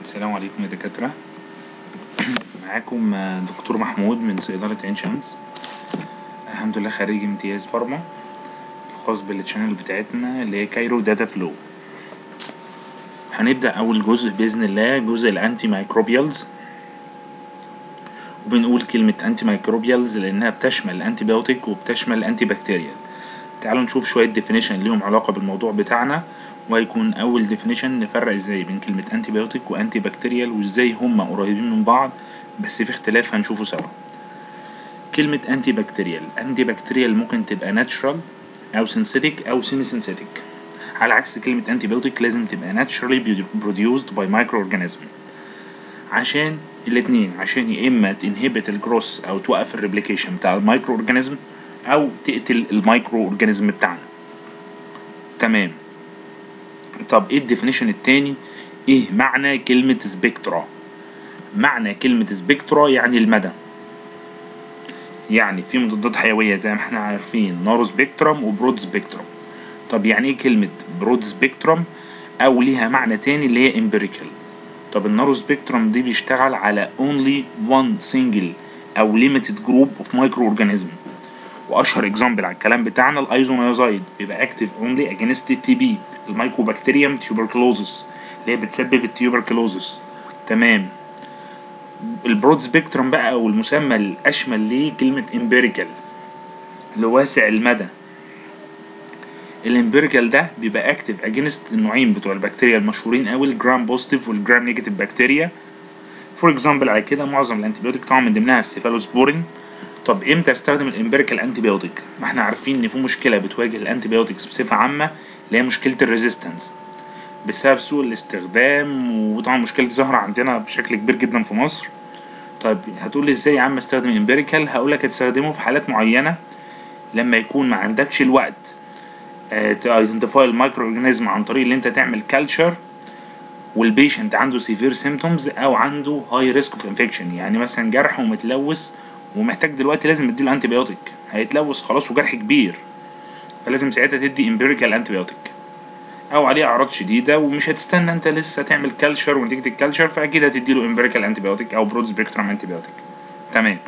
السلام عليكم يا دكاترة معاكم آه، دكتور محمود من صيدلة عين شمس الحمد لله خريج امتياز فارما الخاص بالتشانل بتاعتنا اللي هي كايرو داتا فلو هنبدأ أول جزء بإذن الله جزء الأنتي مايكروبيالز وبنقول كلمة أنتي مايكروبيالز لأنها بتشمل الأنتي بيوتيك وبتشمل الأنتي بكتيريال تعالوا نشوف شوية ديفينيشن ليهم علاقة بالموضوع بتاعنا وهيكون أول ديفينيشن نفرق ازاي بين كلمة أنتي بيوتيك وأنتي بكتيريال وازاي هما قريبين من بعض بس في اختلاف هنشوفه سوا كلمة أنتي بكتيريال أنتي بكتيريال ممكن تبقى ناتشرال أو سينثيتك أو سيمي سينثيتك على عكس كلمة أنتي بيوتيك لازم تبقى naturally produced by microorganism عشان الاتنين عشان يا اما تنهبت الجروس او توقف الريبليكيشن بتاع المايكرو اورجانيزم او تقتل المايكرو اورجانيزم بتاعنا تمام طب ايه الديفينيشن التاني ايه معنى كلمة سبيكترا معنى كلمة سبيكترا يعني المدى يعني في مضادات حيوية زي ما احنا عارفين نارو سبيكترم وبرود سبيكترم طب يعني ايه كلمة برود سبيكترم او ليها معنى تاني اللي هي امبيريكال طب النارو سبيكترم دي بيشتغل على only one single او limited group of microorganism واشهر اكزامبل على الكلام بتاعنا الايزونيازايد بيبقى اكتف اونلي اجينست التي بي المايكوبكتيريوم تيوبركلوزس اللي هي بتسبب التيوبركلوزس تمام البرود سبيكترم بقى او المسمى الاشمل ليه كلمه امبيريكال اللي هو واسع المدى الامبيريكال ده بيبقى اكتف اجينست النوعين بتوع البكتيريا المشهورين قوي الجرام بوزيتيف والجرام نيجاتيف بكتيريا فور اكزامبل على كده معظم الانتيبيوتيك طبعا من ضمنها السيفالوسبورين طب امتى استخدم الامبيريكال انتيبيوتيك ما احنا عارفين ان في مشكله بتواجه الانتيبيوتكس بصفه عامه اللي هي مشكله الريزيستنس بسبب سوء الاستخدام وطبعا مشكله ظاهره عندنا بشكل كبير جدا في مصر طيب هتقول لي ازاي يا عم استخدم امبيريكال هقول لك هتستخدمه في حالات معينه لما يكون ما عندكش الوقت تايدنتيفاي المايكرو اورجانيزم عن طريق اللي انت تعمل كالتشر والبيشنت عنده سيفير سيمتومز او عنده هاي ريسك اوف انفكشن يعني مثلا جرح ومتلوث ومحتاج دلوقتي لازم اديله انتي بيوتيك هيتلوث خلاص وجرح كبير فلازم ساعتها تدي امبيريكال انتي بيوتيك او عليه اعراض شديده ومش هتستنى انت لسه تعمل كالتشر ونتيجه الكالتشر فاكيد هتديله امبيريكال انتي بيوتيك او برود سبيكترم انتي بيوتيك تمام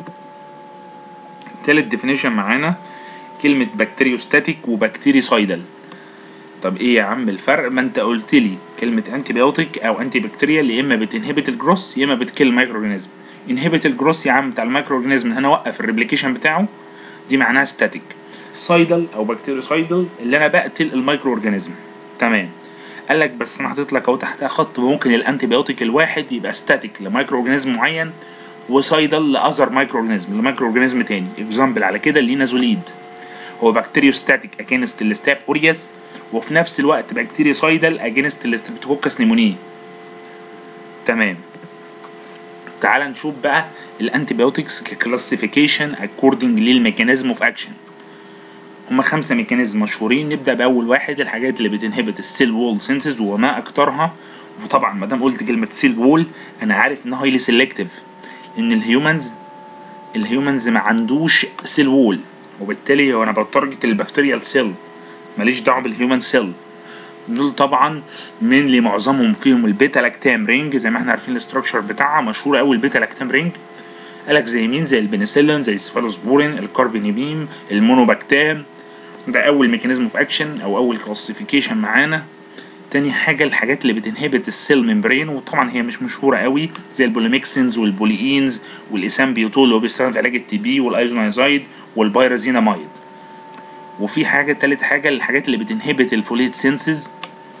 تالت ديفينيشن معانا كلمة بكتيريوستاتيك وبكتيريسايدال طب ايه يا عم الفرق ما انت قلت لي كلمة انتي بيوتيك او انتي بكتيريال يا اما بتنهبت الجروس يا اما بتكل المايكرو اورجانيزم انهبت الجروس يا عم بتاع المايكرو اورجانيزم هنا وقف الريبليكيشن بتاعه دي معناها ستاتيك سايدال او بكتيريوسايدال اللي انا بقتل المايكرو اورجانيزم تمام قال لك بس انا حاطط لك اهو تحتها خط ممكن الانتي بيوتيك الواحد يبقى ستاتيك لمايكرو اورجانيزم معين وسايدال لاذر مايكرو اورجانيزم لمايكرو اورجانيزم تاني اكزامبل على كده اللينازوليد هو بكتيريوستاتيك اجينست الستاف اورياس وفي نفس الوقت بكتيريوسايدال اجينست الستريبتوكوكس نيمونيه تمام تعال نشوف بقى الانتيبيوتكس ككلاسيفيكيشن اكوردنج للميكانيزم اوف اكشن هما خمسة ميكانيزم مشهورين نبدأ بأول واحد الحاجات اللي بتنهبت السيل وول سينسز وما أكترها وطبعا ما دام قلت كلمة سيل وول أنا عارف إنها هايلي سيلكتيف إن الهيومنز الهيومنز ما عندوش سيل وول وبالتالي هو أنا بتارجت البكتيريال سيل ماليش دعوة بالهيومن سيل دول طبعا من اللي معظمهم فيهم البيتا لاكتام رينج زي ما احنا عارفين الاستراكشر بتاعها مشهور قوي البيتا لاكتام رينج قالك زي مين زي البنسلين زي السفالوسبورين الكاربينيبيم المونوباكتام ده اول ميكانيزم اوف اكشن او اول كلاسيفيكيشن معانا تاني حاجة الحاجات اللي بتنهبت السيل ممبرين وطبعا هي مش مشهورة قوي زي البوليميكسينز والبوليينز والإسامبيوتول اللي هو بيستخدم في علاج التي بي والايزونايزايد والبايرازينامايد وفي حاجة تالت حاجة الحاجات اللي بتنهبت الفوليت سينسز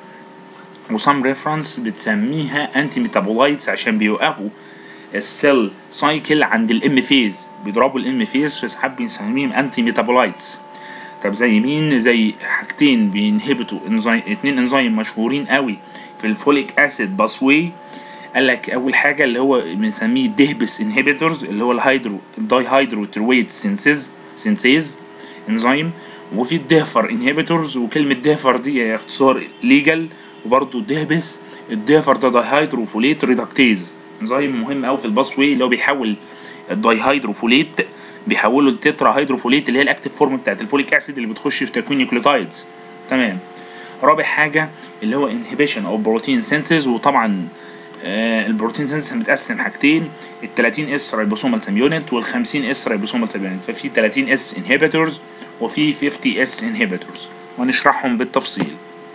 وسام ريفرنس بتسميها انتي ميتابولايتس عشان بيوقفوا السيل سايكل عند الام فيز بيضربوا الام فيز فساعات بنسميهم انتي ميتابولايتس طب زي مين زي حاجتين بينهبتوا انزيم اتنين انزيم مشهورين قوي في الفوليك اسيد باسوي قال لك اول حاجه اللي هو بنسميه دهبس انهبيتورز اللي هو الهيدرو الداي هيدرو ترويت سينسيز سينسيز انزيم وفي الدهفر انهبيتورز وكلمه دهفر دي اختصار ليجل وبرضه دهبس الدهفر ده دايهيدروفوليت ريدكتيز انزيم مهم قوي في الباسوي اللي هو بيحول الدايهيدروفوليت بيحوله لتترا هيدروفوليت اللي هي الاكتيف فورم بتاعت الفوليك اسيد اللي بتخش في تكوين نيوكليوتايدز تمام رابع حاجه اللي هو انهبيشن او بروتين سينسز وطبعا آه البروتين سينثيسيس متقسم حاجتين ال 30 اس ريبوسومال سب يونت وال 50 اس ريبوسومال سب يونت ففي 30 اس انهبيتورز وفي 50 اس انهبيتورز وهنشرحهم بالتفصيل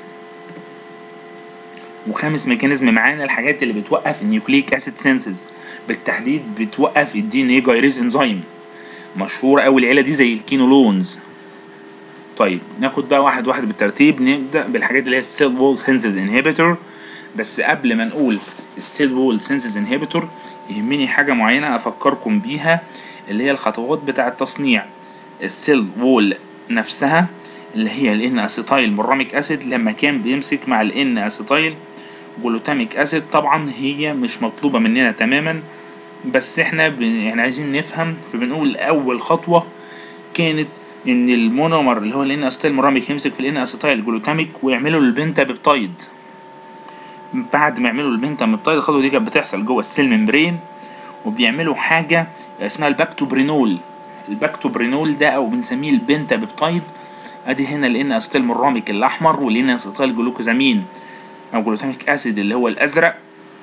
وخامس ميكانيزم معانا الحاجات اللي بتوقف النيوكليك اسيد سينثيز بالتحديد بتوقف الدي ان اي جايريز انزيم مشهوره قوي العيله دي زي الكينولونز طيب ناخد بقى واحد واحد بالترتيب نبدا بالحاجات اللي هي السيل وول سينثيز انهبيتور بس قبل ما نقول السيل وول سينثيز انهبيتور يهمني حاجه معينه افكركم بيها اللي هي الخطوات بتاعه تصنيع السيل وول نفسها اللي هي الان اسيتايل مراميك اسيد لما كان بيمسك مع الان اسيتايل جلوتاميك اسيد طبعا هي مش مطلوبه مننا تماما بس احنا بن... احنا عايزين نفهم فبنقول اول خطوه كانت ان المونومر اللي هو الان اسيتايل مراميك يمسك في الان اسيتايل جلوتاميك ويعملوا البنتا بيبتايد بعد ما يعملوا البنتا بيبتايد الخطوه دي كانت بتحصل جوه السيل ممبرين وبيعملوا حاجه اسمها الباكتوبرينول الباكتوبرينول ده او بنسميه البنتا بيبتايد ادي هنا الان اسيتايل مراميك الاحمر والان اسيتايل جلوكوزامين او جلوتاميك اسيد اللي هو الازرق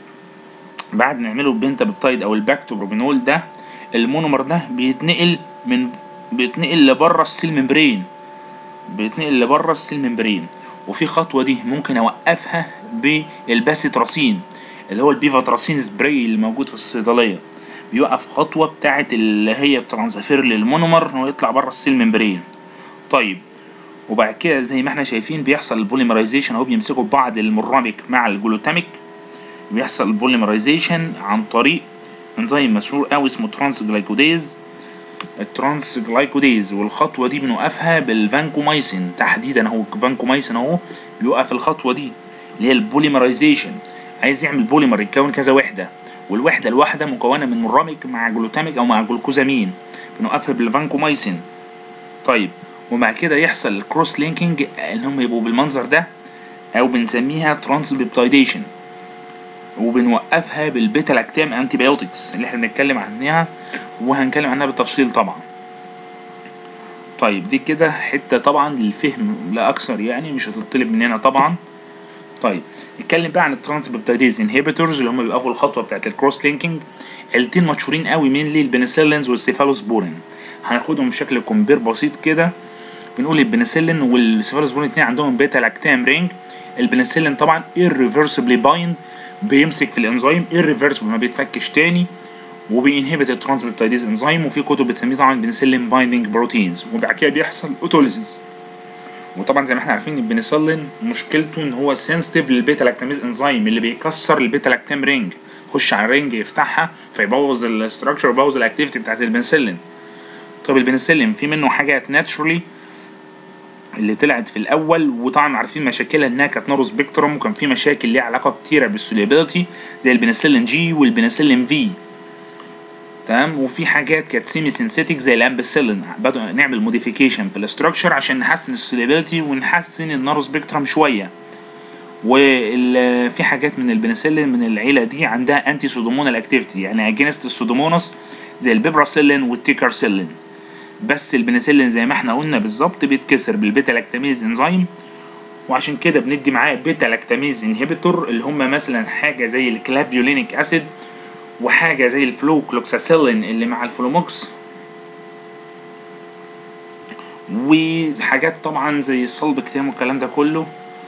بعد ما يعملوا البنتا بيبتايد او الباكتوبرينول ده المونومر ده بيتنقل من بيتنقل لبره السيل ممبرين بيتنقل لبره السيل ممبرين وفي خطوه دي ممكن اوقفها بالباسيتراسين اللي هو البيفاتراسين سبراي اللي موجود في الصيدليه بيوقف خطوه بتاعه اللي هي الترانسفير للمونومر انه يطلع بره السيل ممبرين طيب وبعد كده زي ما احنا شايفين بيحصل البوليمرايزيشن اهو بيمسكوا بعض المراميك مع الجلوتاميك بيحصل البوليمرايزيشن عن طريق انزيم مشهور قوي اسمه ترانس جلايكوديز الترانس جلايكوديز والخطوه دي بنوقفها بالفانكومايسين تحديدا اهو فانكومايسين اهو بيوقف الخطوه دي اللي هي البوليمرايزيشن عايز يعمل بوليمر يتكون كذا وحده والوحده الواحده مكونه من مراميك مع جلوتاميك او مع جلوكوزامين بنوقفها بالفانكومايسين طيب وبعد كده يحصل الكروس لينكينج ان هم يبقوا بالمنظر ده او بنسميها ترانس بيبتايديشن وبنوقفها بالبيتا لاكتام انتي بايوتكس اللي احنا بنتكلم عنها وهنتكلم عنها بالتفصيل طبعا طيب دي كده حته طبعا للفهم لا اكثر يعني مش هتطلب مننا طبعا طيب نتكلم بقى عن الترانس بيبتايديز انهبيتورز اللي هم بيوقفوا الخطوه بتاعت الكروس لينكينج عيلتين مشهورين قوي مين ليه البنسلينز والسيفالوسبورين هناخدهم بشكل كومبير بسيط كده بنقول البنسلين والسيفالوسبورين الاثنين عندهم بيتا لاكتام رينج البنسلين طبعا irreversibly bind بيمسك في الانزيم irreversible ما بيتفكش تاني وبينهبت الترانسبيبتايديز انزيم وفي كتب بتسميه طبعا بنسلين بايندينج بروتينز وبعد كده بيحصل اوتوليسيس وطبعا زي ما احنا عارفين البنسلين مشكلته ان هو سنسيتيف للبيتا لاكتاميز انزيم اللي بيكسر البيتا لاكتام رينج يخش على الرينج يفتحها فيبوظ الاستراكشر ويبوظ الاكتيفيتي بتاعت البنسلين طب البنسلين في منه حاجات ناتشرالي اللي طلعت في الاول وطبعا عارفين مشاكلها انها كانت نارو سبيكتروم وكان في مشاكل ليها علاقه كتيره بالسوليبيليتي زي البنسلين جي والبنسلين في تمام وفي حاجات كانت سيمي سينثيتك زي الامبسيلين بدأنا نعمل موديفيكيشن في الاستراكشر عشان نحسن السوليبيليتي ونحسن النارو سبيكتروم شويه وفي حاجات من البنسلين من العيله دي عندها انتي سودومونال اكتيفيتي يعني اجينست السودوموناس زي البيبراسيلين والتيكارسيلين بس البنسلين زي ما احنا قلنا بالظبط بيتكسر بالبيتا لاكتاميز انزيم وعشان كده بندي معاه بيتا لاكتاميز انهبيتور اللي هم مثلا حاجه زي الكلافيولينيك اسيد وحاجه زي الفلوكلوكساسيلين اللي مع الفلوموكس وحاجات طبعا زي الصلبكتام والكلام ده كله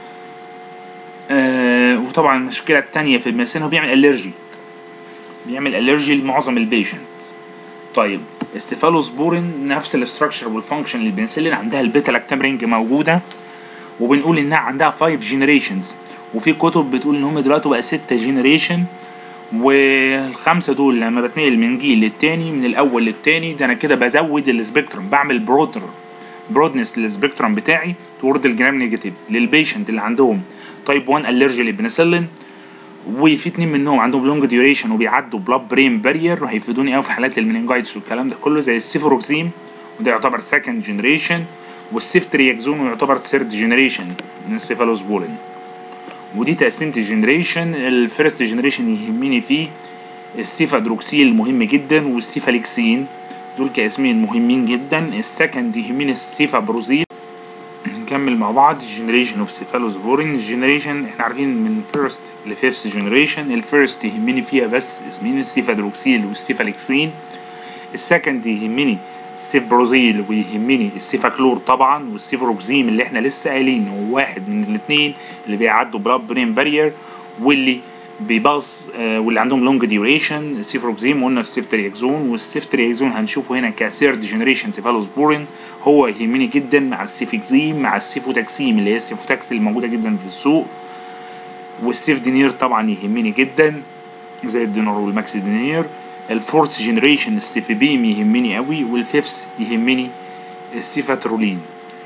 آه وطبعا المشكله التانية في البنسلين هو بيعمل الرجي بيعمل الرجي لمعظم البيشنت طيب السيفالوسبورين نفس الاستراكشر والفانكشن للبنسلين عندها البيتا لاكتام رينج موجوده وبنقول انها عندها 5 جينيريشنز وفي كتب بتقول ان هم دلوقتي بقى 6 جينيريشن والخمسه دول لما بتنقل من جيل للتاني من الاول للتاني ده انا كده بزود السبيكترم بعمل برودر برودنس للسبيكترم بتاعي تورد الجرام نيجاتيف للبيشنت اللي عندهم تايب 1 الرجي للبنسلين وفي اتنين منهم عندهم لونج ديوريشن وبيعدوا بلاد برين بارير وهيفيدوني قوي في حالات المننجايتس والكلام ده كله زي السيفروكسيم وده يعتبر سكند جنريشن والسيفترياكزون يعتبر ثيرد جنريشن من السيفالوسبورين ودي تقسيمة الجنريشن الفيرست جنريشن يهمني فيه السيفادروكسيل مهم جدا والسيفاليكسين دول كاسمين مهمين جدا السكند يهمني السيفابروزيل نكمل مع بعض جنريشن اوف سيفالوسبورين الجنريشن احنا عارفين من فيرست لفيفث جنريشن الفيرست يهمني فيها بس اسمين السيفادروكسيل والسيفالكسين السكند يهمني السيفبروزيل ويهمني السيفاكلور طبعا والسيفروكزيم اللي احنا لسه قايلين هو واحد من الاثنين اللي بيعدوا بلاد برين بارير واللي بيباص آه واللي عندهم لونج ديوريشن السيفروكزيم قلنا السيفترياكزون والسيفترياكزون هنشوفه هنا كثيرد جنريشن سيفالوسبورين هو يهمني جدا مع السيفكزيم مع السيفوتاكسيم اللي هي السيفوتاكس اللي موجوده جدا في السوق والسيف دينير طبعا يهمني جدا زي الدينار والماكس دينير الفورث جنريشن السيفيبيم يهمني قوي والفيفث يهمني السيفاترولين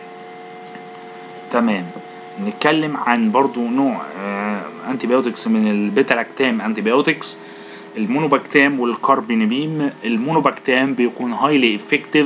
تمام نتكلم عن برضو نوع آه انتي بايوتكس من البيتا لاكتام انتي بايوتكس المونوباكتام والكاربينبيم المونوباكتام بيكون هايلي افكتيف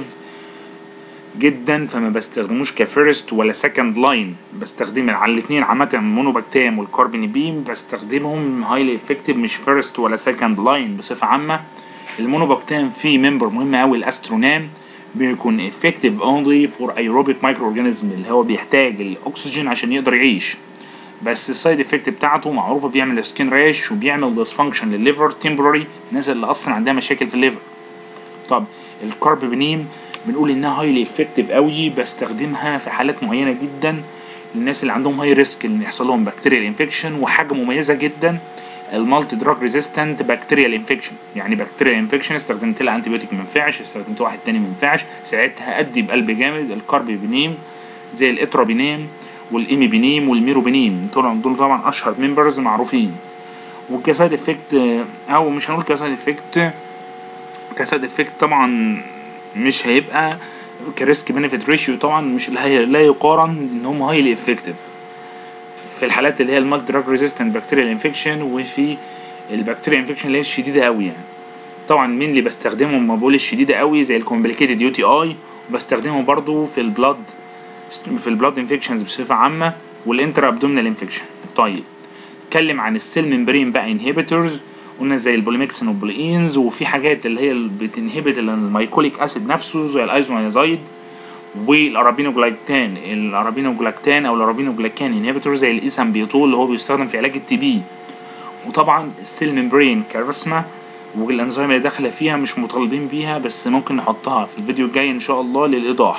جدا فما بستخدموش كفيرست ولا سكند لاين بستخدم على الاثنين عامة المونوباكتام والكاربينبيم بستخدمهم هايلي افكتيف مش فيرست ولا سكند لاين بصفة عامة المونوباكتام فيه ممبر مهم قوي الاسترونام بيكون افكتيف اونلي فور ايروبيك مايكرو اورجانيزم اللي هو بيحتاج الاكسجين عشان يقدر يعيش بس السايد افكت بتاعته معروفه بيعمل سكين راش وبيعمل ديسفانكشن للليفر تمبرري الناس اللي اصلا عندها مشاكل في الليفر طب الكاربينيم بنقول انها هايلي افكتيف قوي بستخدمها في حالات معينه جدا للناس اللي عندهم هاي ريسك ان يحصل لهم بكتيريال انفكشن وحاجه مميزه جدا المالتي دراج ريزيستنت بكتيريال انفكشن يعني بكتيريال انفكشن استخدمت لها انتي بيوتيك ما ينفعش استخدمت واحد تاني ما ينفعش ساعتها ادي بقلب جامد الكاربيبينيم زي الاترابينيم والايميبينيم والميروبينيم دول دول طبعا اشهر ممبرز معروفين وكسايد افكت او مش هنقول كسايد افكت كسايد افكت طبعا مش هيبقى كريسك بنفيت ريشيو طبعا مش لا يقارن ان هم هايلي افكتيف في الحالات اللي هي المالتي دراج ريزيستنت بكتيريال انفكشن وفي البكتيريا انفكشن اللي هي الشديده قوي يعني طبعا مين اللي بستخدمهم ما بقول الشديده قوي زي الكومبليكيتد يو تي اي وبستخدمه برضو في البلاد في البلاد انفكشنز بصفه عامه والانترا ابدومينال انفكشن طيب اتكلم عن السيل ممبرين بقى انهبيتورز قلنا زي البوليميكسين والبولينز وفي حاجات اللي هي اللي بتنهبت المايكوليك اسيد نفسه زي الايزونيازايد والارابينوجلايكتان الارابينوجلاكتان او الارابينوجلاكان انهبيتور زي الايسامبيوتول اللي هو بيستخدم في علاج التي بي وطبعا السيل ممبرين كارسما والانزيم اللي داخله فيها مش مطالبين بيها بس ممكن نحطها في الفيديو الجاي ان شاء الله للايضاح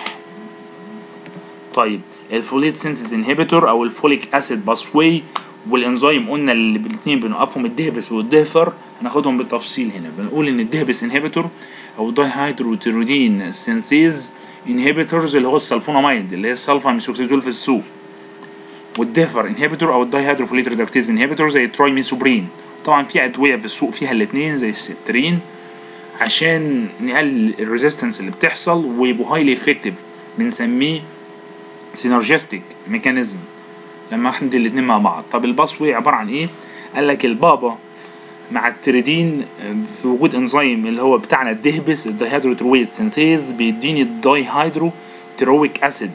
طيب الفوليت سينسيس انهبيتور او الفوليك اسيد باسواي والانزيم قلنا اللي الاثنين بنوقفهم الدهبس والدهفر هناخدهم بالتفصيل هنا بنقول ان الدهبس انهبيتور او دايهيدروتيرودين سينسيز انهبيتورز اللي هو السلفوناميد اللي هي السلفا ميثوكسيزول في السوق والدهفر انهبيتور او الدايهيدروفوليت ريدكتيز انهبيتور زي الترايميسوبرين طبعا في ادويه في السوق فيها الاثنين زي السيترين عشان نقلل الريزيستنس اللي بتحصل ويبقوا هايلي افكتيف بنسميه سينرجستيك ميكانيزم لما احنا الاتنين مع بعض طب الباسوي عباره عن ايه قال لك البابا مع التريدين في وجود انزيم اللي هو بتاعنا الدهبس الدايهيدروترويد سينسيز بيديني الدايهيدرو ترويك اسيد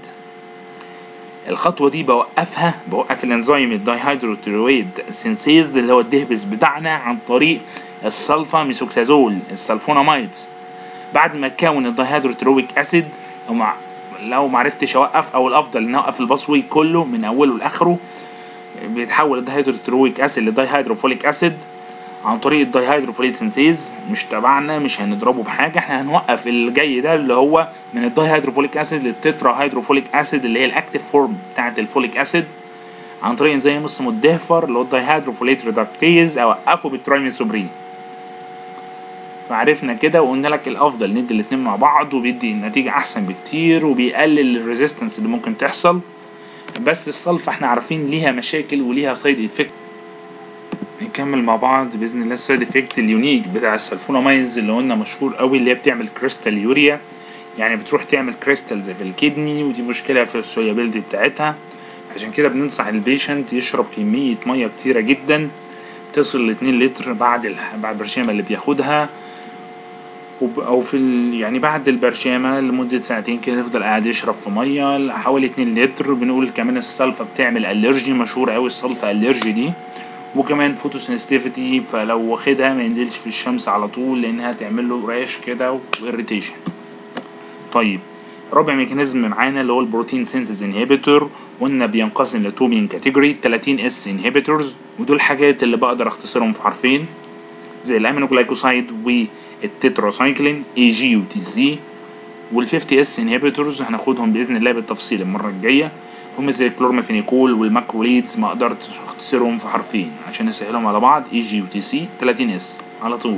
الخطوه دي بوقفها بوقف الانزيم الدايهيدروترويد سينسيز اللي هو الدهبس بتاعنا عن طريق السلفا ميثوكسازول السلفوناميدز بعد ما تكون الدايهيدروترويك اسيد ومع لو معرفتش اوقف او الافضل ان اوقف الباسوي كله من اوله لاخره بيتحول الدايهيدروترويك اسيد لدايهيدروفوليك اسيد عن طريق الدايهيدروفوليت سينسيز مش تبعنا مش هنضربه بحاجه احنا هنوقف اللي جاي ده اللي هو من الدايهيدروفوليك اسيد للتترا هيدروفوليك اسيد اللي هي الاكتيف فورم بتاعه الفوليك اسيد عن طريق انزيم اسمه الدهفر اللي هو الدايهيدروفوليت ريدكتيز اوقفه بالترايميثوبرين فعرفنا كده وقلنا لك الافضل ندي الاتنين مع بعض وبيدي نتيجة احسن بكتير وبيقلل الريزيستنس اللي ممكن تحصل بس الصلفة احنا عارفين ليها مشاكل وليها سايد افكت نكمل مع بعض باذن الله السايد افكت اليونيك بتاع السلفونامايز اللي قلنا مشهور قوي اللي هي بتعمل كريستال يوريا يعني بتروح تعمل كريستالز في الكدني ودي مشكلة في السوليابيلتي بتاعتها عشان كده بننصح البيشنت يشرب كمية مية كتيرة جدا تصل لاتنين لتر بعد ال... بعد البرشامة اللي بياخدها او في ال... يعني بعد البرشامة لمدة ساعتين كده يفضل قاعد يشرب في مية حوالي اتنين لتر بنقول كمان السلفة بتعمل الرجي مشهور اوي السلفة الرجي دي وكمان فوتوسنسيتيفيتي فلو واخدها ما ينزلش في الشمس على طول لانها تعمل له راش كده واريتيشن طيب رابع ميكانيزم معانا اللي هو البروتين سينسز انهبيتور قلنا بينقسم لتو مين كاتيجوري 30 اس انهبيتورز ودول الحاجات اللي بقدر اختصرهم في حرفين زي الامينوجلايكوسايد والتتراسايكلين اي جي وتي سي وال 50 اس انهبيتورز هناخدهم باذن الله بالتفصيل المره الجايه هم زي الكلورمافينيكول والماكروليدز ما قدرتش اختصرهم في حرفين عشان نسهلهم على بعض اي جي وتي سي 30 اس على طول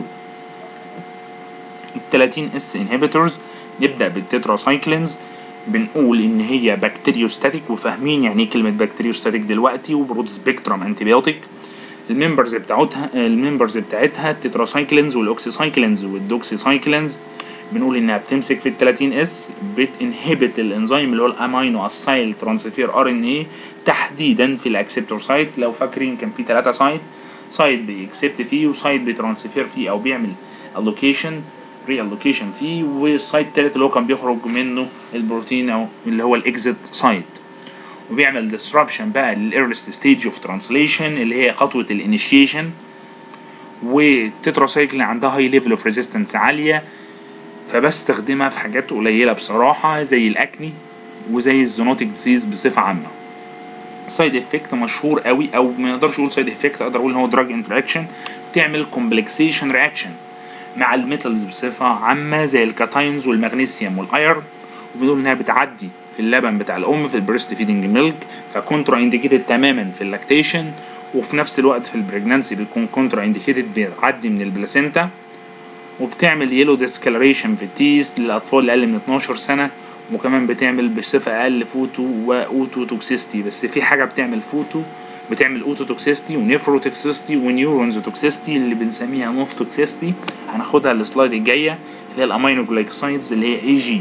ال 30 اس انهبيتورز نبدا بالتتراسايكلينز بنقول ان هي بكتيريوستاتيك وفاهمين يعني ايه كلمه بكتيريوستاتيك دلوقتي وبرود سبيكترم انتيبيوتيك الممبرز بتاعتها الممبرز بتاعتها التتراسايكلينز والاوكسيسايكلينز والدوكسيسايكلينز بنقول انها بتمسك في ال 30 اس بتنهبت الانزيم اللي هو الامينو اسايل ترانسفير ار ان اي تحديدا في الاكسبتور سايت لو فاكرين كان في ثلاثة سايت سايت بيكسبت فيه وسايت بيترانسفير فيه او بيعمل الوكيشن ري الوكيشن فيه والسايت التالت اللي هو كان بيخرج منه البروتين او اللي هو الاكزيت سايت وبيعمل disruption بقى للايرلست ستيج اوف ترانسليشن اللي هي خطوه الانيشيشن والتتراسايكلين عندها هاي ليفل اوف ريزيستنس عاليه فبستخدمها في حاجات قليله بصراحه زي الاكني وزي الزونوتيك ديزيز بصفه عامه سايد افكت مشهور قوي او ما نقدرش اقول سايد افكت اقدر اقول ان هو دراج انتراكشن بتعمل كومبلكسيشن رياكشن مع الميتالز بصفه عامه زي الكاتاينز والمغنيسيوم والايرن وبنقول انها بتعدي في اللبن بتاع الام في البريست فيدنج ميلك فكونترا انديكيتد تماما في اللاكتيشن وفي نفس الوقت في البريجنانسي بتكون كونترا انديكيتد بتعدي من البلاسينتا وبتعمل يلو ديسكلريشن في التيس للاطفال اللي اقل من 12 سنه وكمان بتعمل بصفه اقل فوتو واوتو توكسيستي بس في حاجه بتعمل فوتو بتعمل اوتو توكسيستي ونيفرو توكسيستي ونيورونز توكسيستي اللي بنسميها نوف توكسيستي هناخدها السلايد الجايه اللي هي الامينو جلايكوسايدز اللي هي اي جي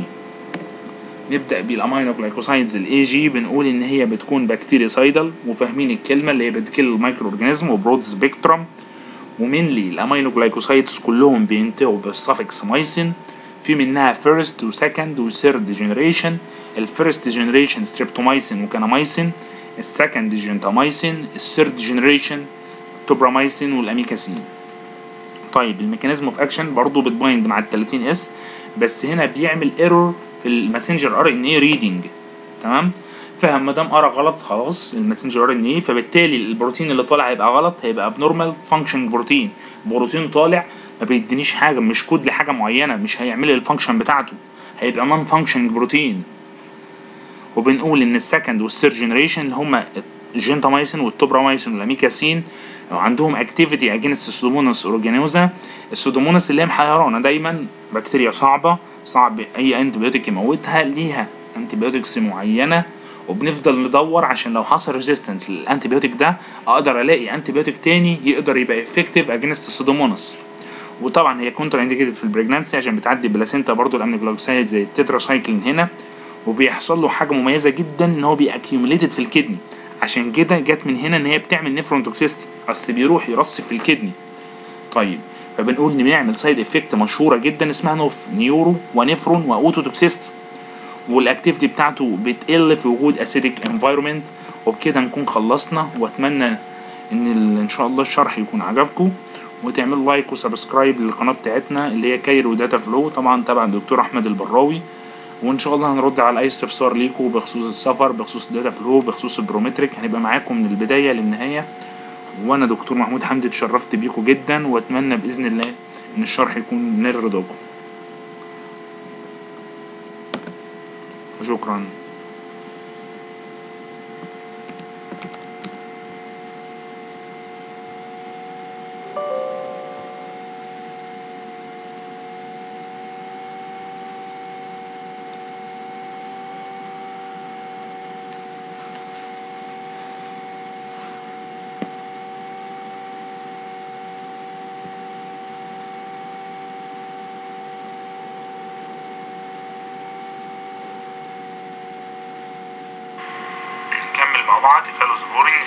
نبدا بالامينو جلايكوسايدز الاي جي بنقول ان هي بتكون بكتيريسايدال وفاهمين الكلمه اللي هي بتكل المايكرو اورجانيزم وبرود سبيكترم ومنلي الامينو جلايكوسايدز كلهم بينتهوا بالسفكس مايسين في منها فيرست وسكند وثيرد جنريشن الفيرست جنريشن ستريبتومايسين وكانامايسين السكند جنتامايسين الثيرد جنريشن توبرامايسين والاميكاسين طيب الميكانيزم اوف اكشن برضه بتبايند مع ال 30 اس بس هنا بيعمل ايرور في الماسنجر ار ان اي ريدنج تمام فما دام قرا غلط خلاص الماسنجر ار ان اي فبالتالي البروتين اللي طالع هيبقى غلط هيبقى ابنورمال فانكشن بروتين بروتين طالع ما بيدينيش حاجه مش كود لحاجه معينه مش هيعمل لي الفانكشن بتاعته هيبقى نون فانكشن بروتين وبنقول ان السكند والثيرد جنريشن اللي هما الجنتامايسين والتوبرامايسين والاميكاسين عندهم اكتيفيتي اجينست السودوموناس اورجانوزا السودوموناس اللي هي محيرانا دايما بكتيريا صعبه صعب اي انتيبيوتيك يموتها ليها انتيبيوتكس معينه وبنفضل ندور عشان لو حصل ريزيستنس للانتيبيوتيك ده اقدر الاقي انتيبيوتيك تاني يقدر يبقى افكتيف اجينست السودوموناس وطبعا هي كونترا انديكيتد في البريجنانسي عشان بتعدي بلاسينتا برضو الامينوجلايكوسايد زي التتراسايكلين هنا وبيحصل له حاجه مميزه جدا ان هو بيأكيوميليتد في الكدني عشان كده جت من هنا ان هي بتعمل نيفرون توكسيستي اصل بيروح يرصف في الكدني طيب فبنقول ان بيعمل سايد افكت مشهوره جدا اسمها نوف نيورو ونيفرون واوتو توكسيستي والاكتيفيتي بتاعته بتقل في وجود اسيديك انفايرمنت وبكده نكون خلصنا واتمنى ان ان شاء الله الشرح يكون عجبكم وتعملوا لايك وسبسكرايب للقناه بتاعتنا اللي هي كايرو داتا فلو طبعا تبع الدكتور احمد البراوي وان شاء الله هنرد على اي استفسار ليكم بخصوص السفر بخصوص الداتا فلو بخصوص البرومتريك هنبقى معاكم من البدايه للنهايه وانا دكتور محمود حمدي اتشرفت بيكم جدا واتمنى باذن الله ان الشرح يكون نال رضاكم شكرا نكمل مع بعض فالو سبورنج